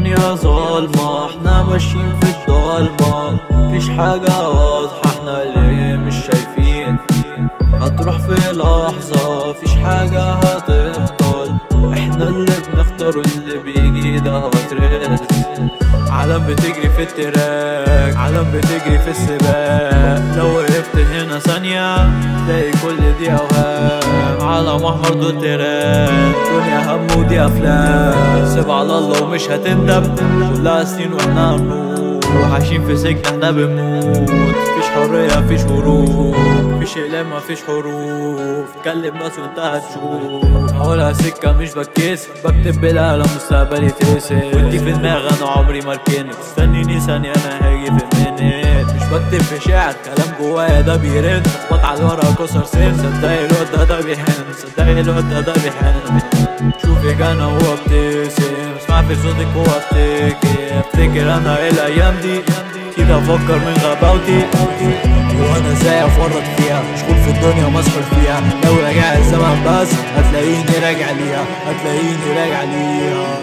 الدنيا ظلمة احنا ماشيين في الضلمة مفيش حاجة واضحة احنا ليه مش شايفين هتروح في لحظة مفيش حاجة هتفضل احنا اللي بنختار واللي بيجي ده هو ترند عالم بتجري في التراك عالم بتجري في السباق لو وقفت هنا ثانية تلاقي كل دي أوهام عالم أحمر دول تراك دنيا هم ودي أفلام سيب على الله ومش هتندم كلها سنين واحنا هنموت عايشين في سجن احنا بنموت مفيش حرية مفيش هروب مفيش اقلام مفيش حروف كلم ناس وانت هتشوف هقولها سكة مش بتكسف بكتب بالقلم مستقبلي ترسم وانتي في دماغي انا عمري ما اركنك استنيني ثانية انا هاجي في منت مش بكتب في شعر كلام جوايا ده بيرن اخبط على الورقة كسر سن صدقني الواد ده ده بيحن صدقني الواد ده ده بيحن شوفك انا وهو ابتسم اسمع في صوتك وهو افتكر افتكر انا ايه الايام دي كده افكر من غباوتي وانا ازاي افرط فيها مشغول في الدنيا مسحول فيها لو راجع الزمن بس هتلاقيني راجع ليها هتلاقيني راجع ليها